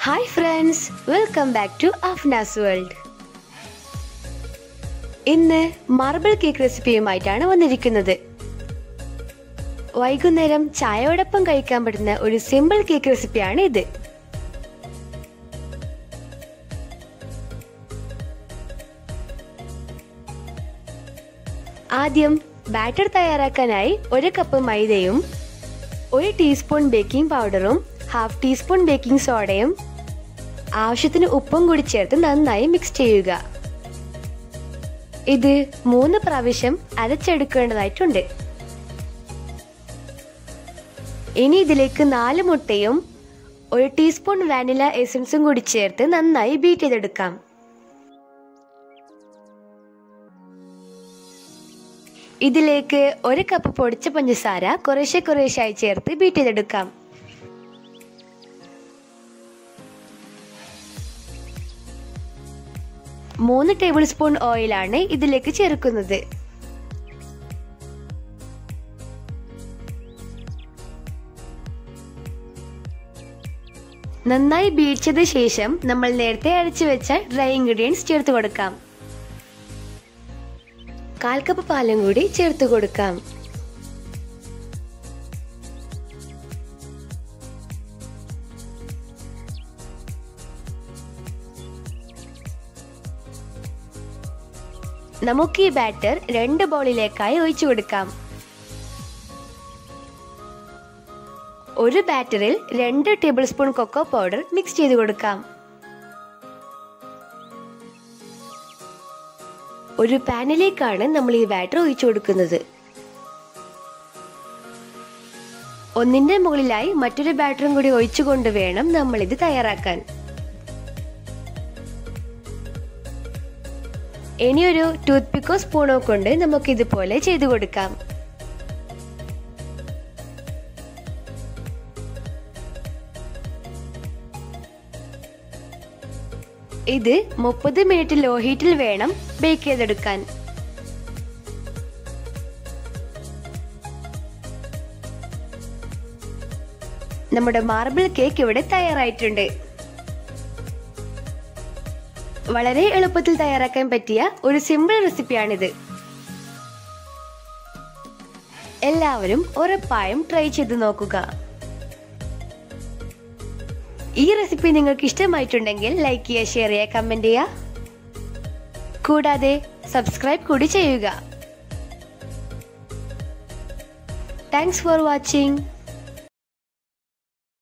hi friends welcome back to Afnas world ഇന്ന് marble cake റെസിപ്പിയുമായിട്ടാണ് വന്നിരിക്കുന്നത് വൈകുന്നേരം ചായയോടൊപ്പം കഴിക്കാൻ പറ്റുന്ന ഒരു സിമ്പിൾ കേക്ക് റെസിപ്പിയാണ് ഇത് ആദ്യം ബാറ്റർ തയ്യാറാക്കാനായി ഒരു കപ്പ് മൈദയും ഒരു ടീസ്പൂൺ ബേക്കിംഗ് പൗഡറും ഹാഫ് ടീസ്പൂൺ ബേക്കിംഗ് സോഡയും ആവശ്യത്തിന് ഉപ്പും കൂടി ചേർത്ത് നന്നായി മിക്സ് ചെയ്യുക ഇത് മൂന്ന് പ്രാവശ്യം അരച്ചെടുക്കേണ്ടതായിട്ടുണ്ട് ഇനി ഇതിലേക്ക് നാല് മുട്ടയും ഒരു ടീസ്പൂൺ വാനില എസൻസും കൂടി ചേർത്ത് നന്നായി ബീറ്റ് ചെയ്തെടുക്കാം ഇതിലേക്ക് ഒരു കപ്പ് പൊടിച്ച പഞ്ചസാര കുറേശ്ശെ കുറേശ്ശായി ചേർത്ത് ബീറ്റ് ചെയ്തെടുക്കാം മൂന്ന് ടേബിൾ സ്പൂൺ ഓയിലാണ് ഇതിലേക്ക് ചേർക്കുന്നത് നന്നായി ബീറ്റ് ചെയ്ത ശേഷം നമ്മൾ നേരത്തെ അരച്ചു വെച്ച ഡ്രൈ ഇൻഗ്രീഡിയൻസ് ചേർത്ത് കൊടുക്കാം കാൽ കപ്പ് പാലും കൂടി ചേർത്ത് കൊടുക്കാം നമുക്ക് ഈ ബാറ്റർ രണ്ട് ബൗളിലേക്കായി ഒഴിച്ചു കൊടുക്കാം ഒരു ബാറ്ററിൽ രണ്ട് tablespoon cocoa powder mix ചെയ്ത് കൊടുക്കാം ഒരു പാനിലേക്കാണ് നമ്മൾ ഈ ബാറ്റർ ഒഴിച്ചു കൊടുക്കുന്നത് ഒന്നിന്റെ മുകളിലായി മറ്റൊരു ബാറ്ററും കൂടി ഒഴിച്ചുകൊണ്ട് വേണം നമ്മൾ ഇത് തയ്യാറാക്കാൻ ഇനിയൊരു ടൂത്ത് പിക്കോ സ്പൂണോ കൊണ്ട് നമുക്ക് ഇതുപോലെ ചെയ്തു കൊടുക്കാം ഇത് മുപ്പത് മിനിറ്റ് ലോ ഹീറ്റിൽ വേണം ബേക്ക് ചെയ്തെടുക്കാൻ നമ്മുടെ മാർബിൾ കേക്ക് ഇവിടെ തയ്യാറായിട്ടുണ്ട് വളരെ എളുപ്പത്തിൽ തയ്യാറാക്കാൻ പറ്റിയ ഒരു സിമ്പിൾ റെസിപ്പിയാണിത് എല്ലാവരും ഉറപ്പായും ട്രൈ ചെയ്ത് നോക്കുക ഈ റെസിപ്പി നിങ്ങൾക്ക് ഇഷ്ടമായിട്ടുണ്ടെങ്കിൽ ലൈക്ക് ചെയ്യുക ഷെയർ ചെയ്യുക കമന്റ് ചെയ്യുക കൂടാതെ സബ്സ്ക്രൈബ് കൂടി ചെയ്യുക താങ്ക്സ് ഫോർ വാച്ചിങ്